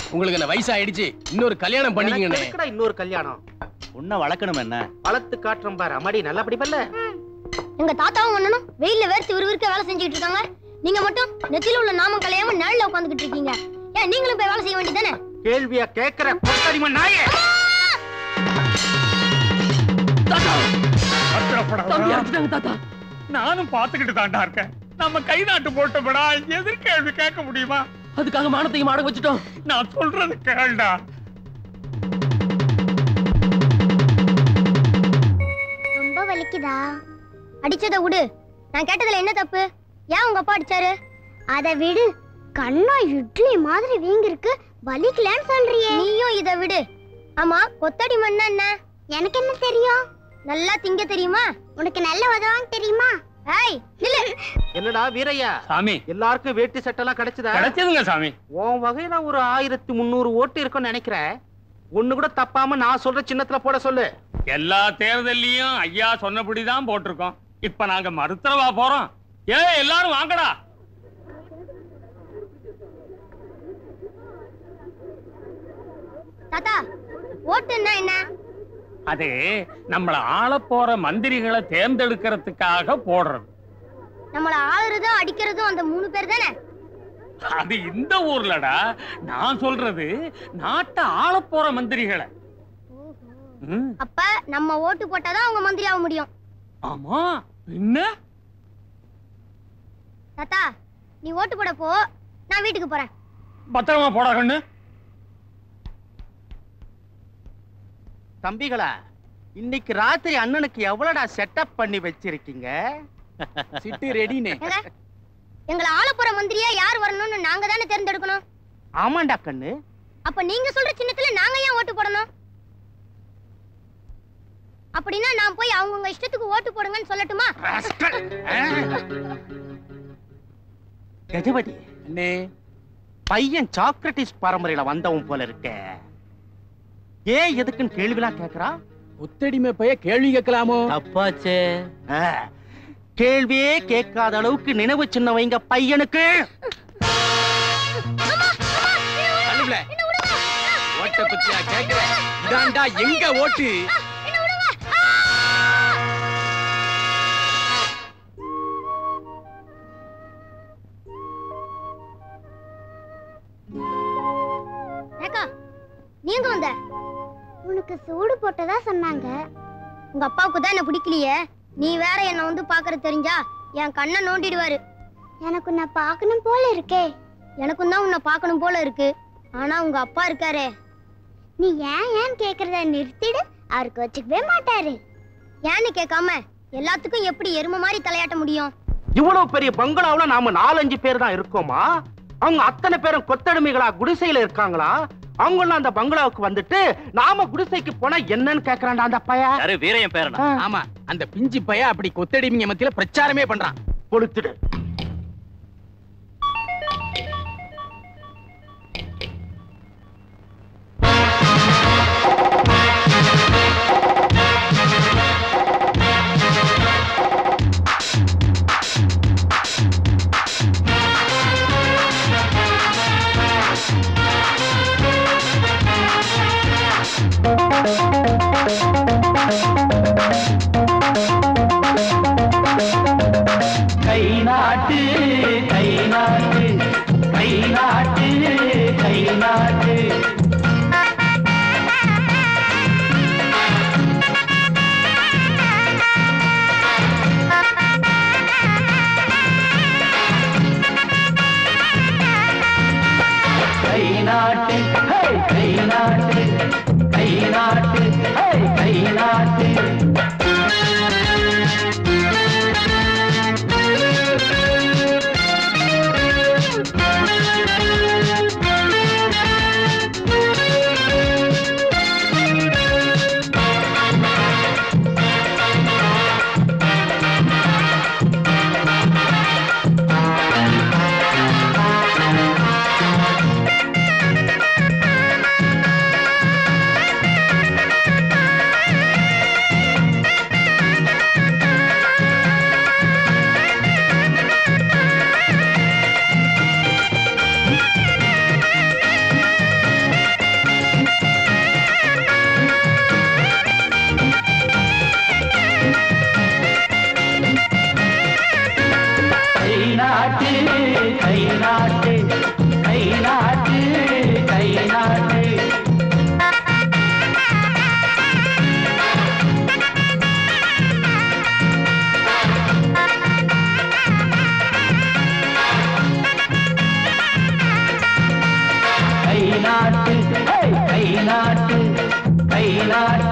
உங்களுக்கு என்ன வயசாயிடுச்சு இன்னொரு கல்யாணம் பண்ணிக்கங்கண்ணே எனக்குடா இன்னொரு கல்யாணம் உன்னை வளர்க்கணும் என்ன வளர்த்து காட்டுறோம் பாரு அம்மாடி நல்லா படிப்பல்ல எங்க தாத்தாவும் அண்ணனும் வெயில்ல வேர்த்து விறுவிறுக்க வேலை செஞ்சுக்கிட்டு இருக்காங்க நீங்க மட்டும் நெத்தியில உள்ள நாமம் கலையாம நிழல்ல உட்காந்துக்கிட்டு இருக்கீங்க ஏன் நீங்களும் போய் வேலை செய்ய வேண்டியதானே கேள்வியா கேக்குற கொத்தடிம நாயே தம்பி அடிச்சிட்டாங்க தாத்தா நானும் பாத்துக்கிட்டு தாண்டா இருக்கேன் நம்ம கை நாட்டு போட்டோம்டா எதிர்கேள்வி கேட்க முடியுமா அதுக்காக மானத்தையும் மாட வச்சுட்டோம் நான் சொல்றது கேளுடா ரொம்ப வலிக்குதா அடிச்சத விடு நான் கேட்டதுல என்ன தப்பு ஏன் உங்க அப்பா அடிச்சாரு அத விடு கண்ணா இட்லி மாதிரி வீங்க இருக்கு வலிக்கலன்னு சொல்றியே நீயும் இத விடு ஆமா கொத்தடி மண்ணா என்ன எனக்கு என்ன தெரியும் நல்லா திங்க தெரியுமா உனக்கு நல்ல உதவாங்க தெரியுமா ஏய் நில்லு என்னடா வீரையா சாமி எல்லாருக்கும் வேட்டி சட்டெல்லாம் கிடைச்சதா கிடைச்சதுங்க சாமி உன் வகையில ஒரு ஆயிரத்தி முந்நூறு ஓட்டு இருக்கும்னு நினைக்கிறேன் ஒண்ணு கூட தப்பாம நான் சொல்ற சின்னத்துல போட சொல்லு எல்லா தேர்தல்லையும் ஐயா சொன்னபடிதான் போட்டிருக்கோம் இப்ப நாங்க மறுத்தரவா போறோம் ஏ எல்லாரும் வாங்கடா தாத்தா ஓட்டுன்னா என்ன அது நம்மள ஆள போற மந்திரிகளை தேர்ந்தெடுக்கிறதுக்காக போடுறது நம்மள ஆளுறதும் அடிக்கிறதும் அந்த மூணு பேர் தானே அது இந்த ஊர்லடா நான் சொல்றது நாட்டை ஆள போற மந்திரிகளை ம், அப்ப நம்ம ஓட்டு போட்டாதான் அவங்க மந்திரி ஆக முடியும் ஆமா என்ன தாத்தா நீ ஓட்டு போட போ நான் வீட்டுக்கு போறேன் பத்திரமா போடா கண்ணு தம்பிகளா இன்னைக்கு ராத்திரி அண்ணனுக்கு எவ்வளவுடா செட்டப் பண்ணி வச்சிருக்கீங்க சிட்டு ரெடினே ஏங்க எங்களை ஆள போற மந்திரியா யார் வரணும்னு நாங்க தானே தேர்ந்தெடுக்கணும் ஆமாண்டா கண்ணு அப்ப நீங்க சொல்ற சின்னத்துல நாங்க ஏன் ஓட்டு போடணும் அப்படின்னா நான் போய் அவங்கவங்க இஷ்டத்துக்கு ஓட்டு போடுங்கன்னு சொல்லட்டுமா ராஸ்கல். ஆ. கஜபதி அண்ணே பையன் சாக்ரட்டிஸ் பரம்பரையில வந்தவன் போல இருக்க ஏன் எதுக்குன்னு கேள்விலாம் கேக்குறான் ஒத்தடிமை பைய கேள்வி கேட்கலாமோ தப்பாச்சே ஆ. கேள்வியே கேட்காத அளவுக்கு நினைவு சின்ன வைங்க பையனுக்கு தள்ளுப்ல. ஓட்ட பத்தியா கேக்குற இதாண்டா எங்க ஓட்டு என்ன விடுங்க ஆ! ஏக்கா நீங்க வந்த உனக்கு சூடு போட்டதா சொன்னாங்க உங்க அப்பாவுக்கு தான் என்ன பிடிக்கலையே நீ வேற என்ன வந்து பாக்குறது தெரிஞ்சா என் கண்ணை நோண்டிடுவாரு எனக்கு உன்னை பார்க்கணும் போல இருக்கே எனக்கும் தான் உன்னை பார்க்கணும் போல இருக்கு ஆனா உங்க அப்பா இருக்காரே நீ ஏன் ஏன் கேக்குறத நிறுத்திடு அவருக்கு வச்சுக்கவே மாட்டாரு ஏன்னு கேட்காம எல்லாத்துக்கும் எப்படி எருமை மாதிரி தலையாட்ட முடியும் இவ்வளவு பெரிய பங்களாவுல நாம நாலஞ்சு பேர் தான் இருக்கோமா அவங்க அத்தனை பேரும் கொத்தடிமைகளா குடிசையில இருக்காங்களா அவங்களும் அந்த பங்களாவுக்கு வந்துட்டு நாம குடிசைக்கு போனா என்னன்னு கேக்குறான்டா அந்த பையன் யாரு வீரையன் பேரனா ஆமா அந்த பிஞ்சு பைய அப்படி கொத்தடிமைங்க மத்தியில பிரச்சாரமே பண்றான் கொளுத்துடு கை நாட்டு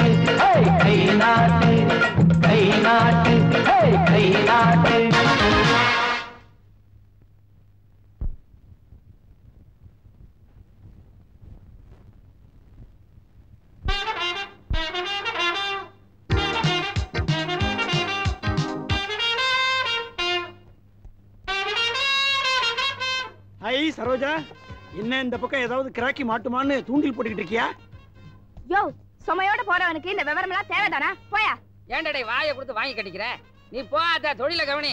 ஹே, கை நாட்டு கை நாட்டு ஹே, கை நாட்டு ஐ சரோஜா என்ன இந்த பக்கம் ஏதாவது கிராக்கி மாட்டுமான்னு தூண்டில் போட்டுக்கிட்டு இருக்கியா யோ சுமையோட போறவனுக்கு இந்த விவரம் எல்லாம் தேவைதானா போயா ஏண்டடே வாயை கொடுத்து வாங்கி கட்டிக்கிற நீ போகாத தொழில கவனி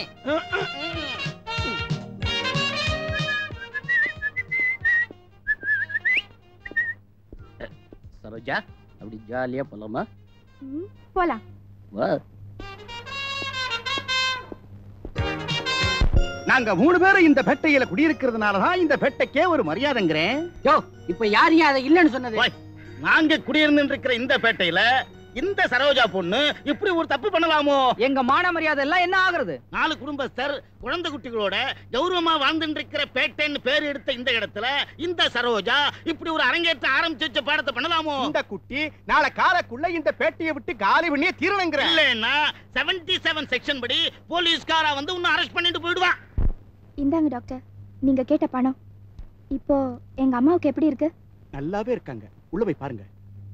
சரோஜா அப்படி ஜாலியா போலாமா போலாம் வா நாங்க மூணு பேரும் இந்த பெட்டையில குடியிருக்கிறதுனாலதான் இந்த பெட்டைக்கே ஒரு மரியாதைங்கிறேன் யோ இப்ப யார் அதை இல்லன்னு சொன்னது ஓய். நாங்க குடியிருந்து இருக்கிற இந்த பேட்டையில இந்த சரோஜா பொண்ணு இப்படி ஒரு தப்பு பண்ணலாமோ எங்க மான மரியாதை எல்லாம் என்ன ஆகுறது நாலு குடும்பஸ்தர் குழந்தை குட்டிகளோட கௌரவமா வாழ்ந்துட்டு இருக்கிற பேட்டைன்னு பேர் எடுத்த இந்த இடத்துல இந்த சரோஜா இப்படி ஒரு அரங்கேற்றம் ஆரம்பிச்சு வச்ச பாடத்தை பண்ணலாமோ இந்த குட்டி நாளை காலக்குள்ள இந்த பேட்டையை விட்டு காலி பண்ணியே தீரணுங்கிற இல்லைன்னா செவன்டி செவன் செக்ஷன் படி போலீஸ்காரா வந்து உன்னை அரெஸ்ட் பண்ணிட்டு போயிடுவான் இந்தாங்க டாக்டர் நீங்க கேட்ட பணம் இப்போ எங்க அம்மாவுக்கு எப்படி இருக்கு நல்லாவே இருக்காங்க உள்ள போய் பாருங்க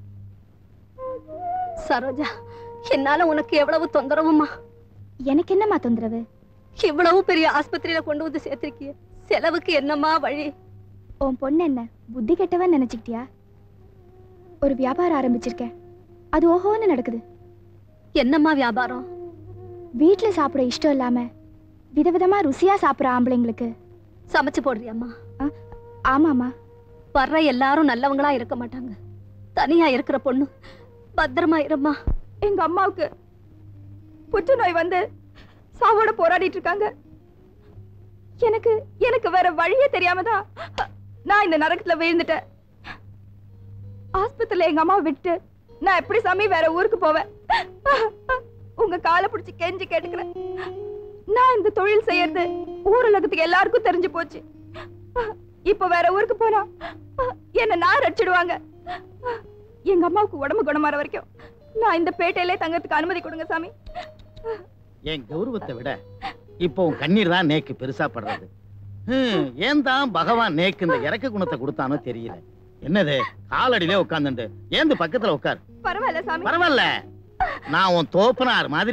சரோஜா என்னால உனக்கு எவ்வளவு தொந்தரவுமா எனக்கு என்னம்மா தொந்தரவு இவ்வளவு பெரிய ஆஸ்பத்திரியில கொண்டு வந்து சேர்த்திருக்கிய செலவுக்கு என்னம்மா வழி உன் பொண்ணு என்ன புத்தி கெட்டவன் நினைச்சுக்கிட்டியா ஒரு வியாபாரம் ஆரம்பிச்சிருக்கேன் அது ஓஹோன்னு நடக்குது என்னம்மா வியாபாரம் வீட்ல சாப்பிட இஷ்டம் இல்லாம விதவிதமா ருசியா சாப்பிடுற ஆம்பளைங்களுக்கு சமைச்சு போடுறியம்மா ஆமாமா வர்ற எல்லாரும் நல்லவங்களா இருக்க மாட்டாங்க தனியா இருக்கிற பொண்ணு பத்திரமா இரும்மா எங்க அம்மாவுக்கு புற்றுநோய் வந்து சாவோட போராடிட்டு இருக்காங்க எனக்கு எனக்கு வேற வழியே தெரியாம தான் நான் இந்த நரகத்துல விழுந்துட்டேன் ஆஸ்பத்திரியில எங்க அம்மாவை விட்டு நான் எப்படி சாமி வேற ஊருக்கு போவேன் உங்க காலை பிடிச்சு கெஞ்சி கேட்டுக்கிறேன் நான் இந்த தொழில் செய்யறது ஊரலகத்துக்கு எல்லாருக்கும் தெரிஞ்சு போச்சு இப்ப வேற ஊருக்கு போனா என்ன நான் ரச்சிடுவாங்க எங்க அம்மாவுக்கு உடம்பு குணமாற வரைக்கும் நான் இந்த பேட்டையிலே தங்கறதுக்கு அனுமதி கொடுங்க சாமி என் கௌரவத்தை விட இப்போ உன் கண்ணீர் தான் நேக்கு பெருசா படுறது ஹம், ஏன் தான் பகவான் நேக்கு இந்த இறக்க குணத்தை கொடுத்தானோ தெரியல என்னது காலடியிலே உட்காந்துண்டு ஏந்து பக்கத்துல உட்கார் பரவாயில்ல சாமி பரவாயில்ல நான் உன் தோப்பனார் மாதிரி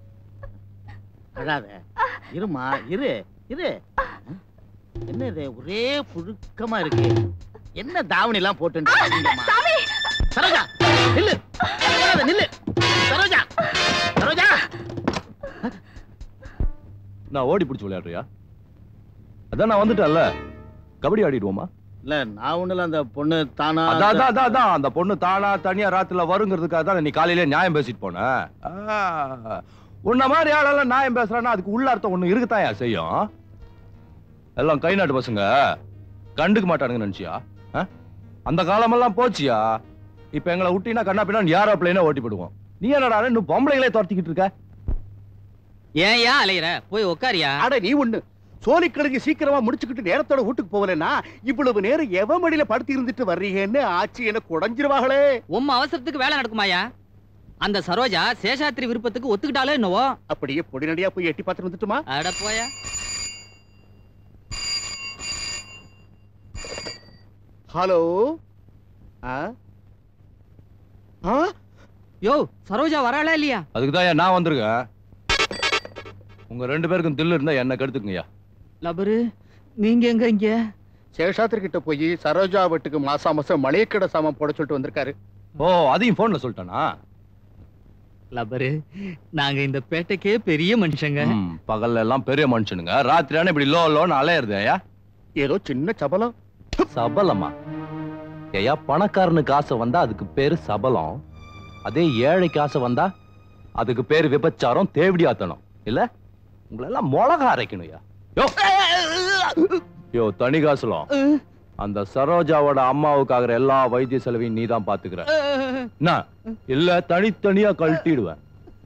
அழாத இருமா இரு இரு என்னது ஒரே புழுக்கமா இருக்கு என்ன தாவணி எல்லாம் போட்டு சரோஜா நில்லு அழாத, நில்லு சரோஜா சரோஜா நான் ஓடி பிடிச்சி விளையாடுறியா அதான் நான் வந்துட்டேன்ல கபடி ஆடிடுவோமா இல்ல நான் ஒண்ணுல அந்த பொண்ணு தானா அதான் அதான், அதான் அதான் அந்த பொண்ணு தானா தனியா ராத்துல வருங்கிறதுக்காக தான் நீ காலையில நியாயம் பேசிட்டு போன ஆ, உன்ன மாதிரி ஆளெல்லாம் நியாயம் பேசுறான்னா அதுக்கு உள்ள அர்த்தம் ஒண்ணு இருக்குதான் செய்யும் எல்லாம் கை நாட்டு பசங்க கண்டுக்க மாட்டானுங்க நினைச்சியா ஆ? அந்த காலமெல்லாம் போச்சியா இப்ப எங்களை விட்டீங்கன்னா கண்ணா பின்னா யாரோ பிள்ளைனா ஓட்டி போடுவோம் நீ என்னடா இன்னும் பொம்பளைகளே துரத்திக்கிட்டு இருக்க ஏன் ஏன் அலையிற போய் உட்காரியா அட நீ ஒண்ணு சோழிக்கிழங்கு சீக்கிரமா முடிச்சுக்கிட்டு நேரத்தோட வீட்டுக்கு போகலன்னா இவ்வளவு நேரம் எவ மடியில படுத்து இருந்துட்டு வர்றீங்கன்னு ஆச்சு என்ன குடஞ்சிருவாங்களே உம்ம அவசரத்துக்கு வேலை நடக்குமாயா அந்த சரோஜா சேஷாத்திரி விருப்பத்துக்கு ஒத்துக்கிட்டாலே என்னவோ அப்படியே பொடிநடியா போய் எட்டி பார்த்து வந்துட்டுமா அட போயா ஹலோ ஆ ஆ யோ சரோஜா வராளா இல்லையா அதுக்கு தான் நான் வந்திருக்கேன் உங்க ரெண்டு பேருக்கும் தில்லு இருந்தா என்ன கெடுத்துக்குங்கய்யா லபரு நீங்க எங்க இங்க சேஷாத்திரி கிட்ட போய் சரோஜா வீட்டுக்கு மாசா மாசம் மளிகைக்கடை சாமான் போட சொல்லிட்டு வந்திருக்காரு ஓ அதையும் போன்ல சொல்லிட்டானா லபரு நாங்க இந்த பேட்டைக்கே பெரிய மனுஷங்க ம், பகல்ல எல்லாம் பெரிய மனுஷனுங்க ராத்திரியான இப்படி லோ லோன்னு அலையிறது ஐயா ஏதோ சின்ன சபலம் சபலமா ஐயா பணக்காரனுக்கு ஆசை வந்தா அதுக்கு பேரு சபலம் அதே ஏழைக்கு ஆசை வந்தா அதுக்கு பேரு விபச்சாரம் தேவடியாத்தனம் இல்ல உங்களெல்லாம் மிளகா அரைக்கணும் ஐயா யோ யோ தனி காசுலம் அந்த சரோஜாவோட அம்மாவுக்கு ஆகிற எல்லா வைத்திய செலவையும் நீ தான் பாத்துக்கிற என்ன இல்ல தனித்தனியா கழட்டிடுவேன்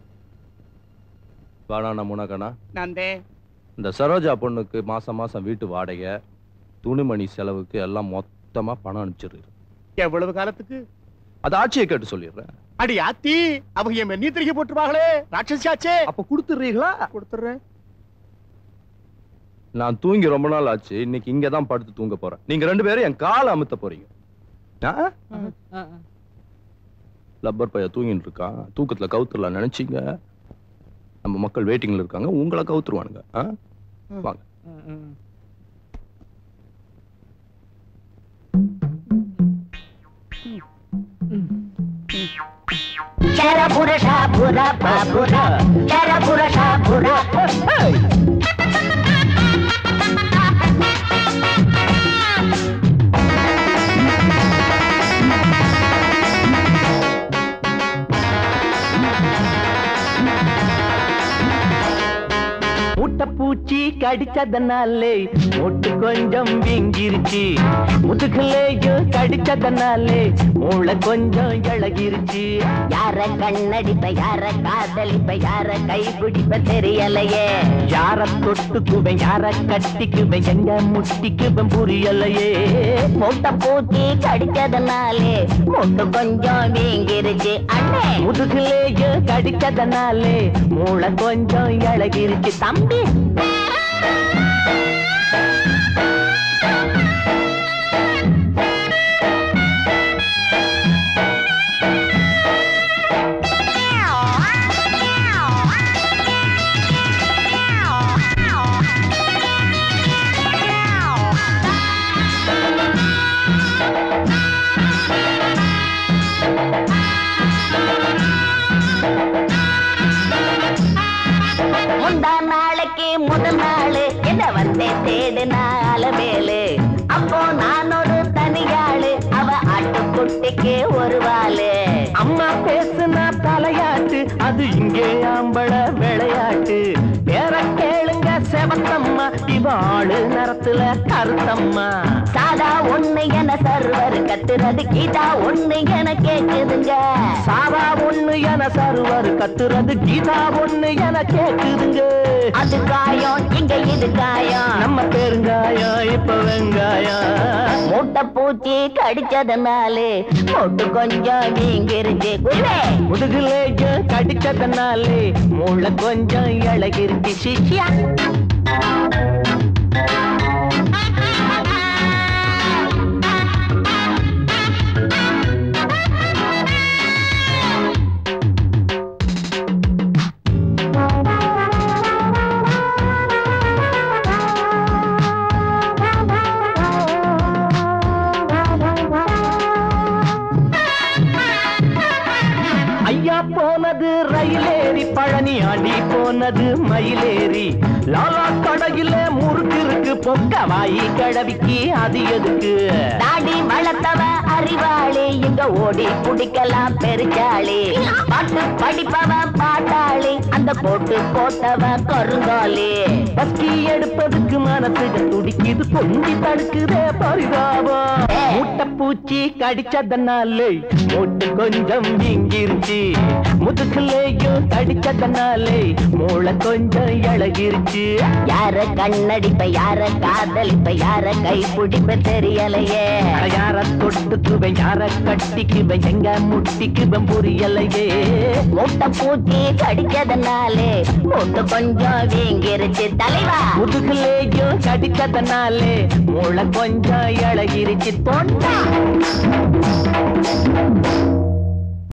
வேணாண்ணா முனக்கண்ணா நந்தே இந்த சரோஜா பொண்ணுக்கு மாசம் மாசம் வீட்டு வாடகை துணிமணி செலவுக்கு எல்லாம் மொத்தமா பணம் அனுப்பிச்சிடுறது எவ்வளவு காலத்துக்கு அது ஆட்சியை கேட்டு சொல்லிடுறேன் அடி ஆத்தி அவங்க என் மென்னி திருக்கி போட்டுருவாங்களே ராட்சசியாச்சே அப்ப கொடுத்துடுறீங்களா கொடுத்துறேன் நான் தூங்கி ரொம்ப நாள் ஆச்சு இன்னைக்கு இங்க தான் படுத்து தூங்க போறேன் நீங்க ரெண்டு பேரும் என் காலை அமுத்த போறீங்க ஆ? லப்பர் பைய தூங்கிட்டு இருக்கான் தூக்கத்துல கவுத்துடலாம் நினைச்சீங்க நம்ம மக்கள் வெயிட்டிங்ல இருக்காங்க உங்களை கவுத்துருவானுங்க ஆ? வாங்க முட்டைப்பூச்சி கடிச்சதனாலே மொட்டு கொஞ்சம் வீங்கிருச்சு முதுகுலேயும் கடிச்சதனாலே மூளை கொஞ்சம் இழகிருச்சு யார கண்ணடிப்ப யார காதலிப்ப யார கைப்பிடிப்ப தெரியலையே யார தொட்டுக்குவேன் யார கட்டிக்குவேன் எங்க முட்டிக்குவேன் புரியலையே முட்டை பூச்சி கடிச்சதுனாலே முட்டு கொஞ்சம் வீங்கிருச்சு அண்ணே முதுகுலேயும் கடிச்சதனாலே மூளை கொஞ்சம் இழகிருச்சு தம்பி முந்தா நாளைக்கு முதல் நாள் என்ன வந்தே தேடுனா அலமேலு அப்போ நான் ஒரு தனியாளு அவ ஆட்டுக்குட்டிக்கு ஒரு வாளு அம்மா பேசுனா தலையாட்டு அது இங்கே ஆம்பள விளையாட்டு பேர கேளுங்க செவத்தம்மா இவ ஆளு நரத்துல கருத்தம்மா சாதா ஒண்ணு என சர்வர் கத்துறது கீதா ஒண்ணு என கேக்குதுங்க சாவா ஒண்ணு என சருவர் கத்துறது கீதா ஒண்ணு என கேக்குதுங்க அது காயம் இங்க இது காயம் நம்ம பெருங்காயம் இப்ப வெங்காயம் முட்டை பூச்சி கடிச்சதுனாலே முட்டு கொஞ்சம் வீங்கிருச்சு குருவே முதுகுலேஜ கடிச்சதனாலே மூளை கொஞ்சம் இழகிருச்சு சிஷ்யா ஐயா போனது ரயிலேறி பழனி அடி போனது மயிலேறி லாலா கடையில முறுக்கு இருக்கு பொக்க வாயி கிழவிக்கு அது எதுக்கு தாடி வளர்த்தவ அறிவாளி இங்க ஓடி குடிக்கலாம் பெருச்சாளி பாட்டு படிப்பவ பாட்டாளி அந்த போட்டு போட்டவ கருங்காலி பஸ்கி எடுப்பதுக்கு மனசு துடிக்குது பொங்கி தடுக்குதே பரிதாபம் முட்டை பூச்சி கடிச்சதனாலே மூட்டு கொஞ்சம் வீங்கிருச்சு முதுகுலேயும் கடிச்சதனாலே மூளை கொஞ்சம் இழகிருச்சு யார கண்ணடிப்ப யார காதலிப்ப யார கை பிடிப்ப தெரியலையே அட யார தொட்டுக்குவேன் யார கட்டிக்குவேன் எங்க முட்டிக்குவேன் புரியலையே முட்டை பூச்சி கடிச்சதுனாலே முட்டு கொஞ்சம் வீங்கிருச்சு தலைவா முதுகுலேயும் கடிச்சதனாலே மூளை கொஞ்சம் இழகிருச்சு தொண்டா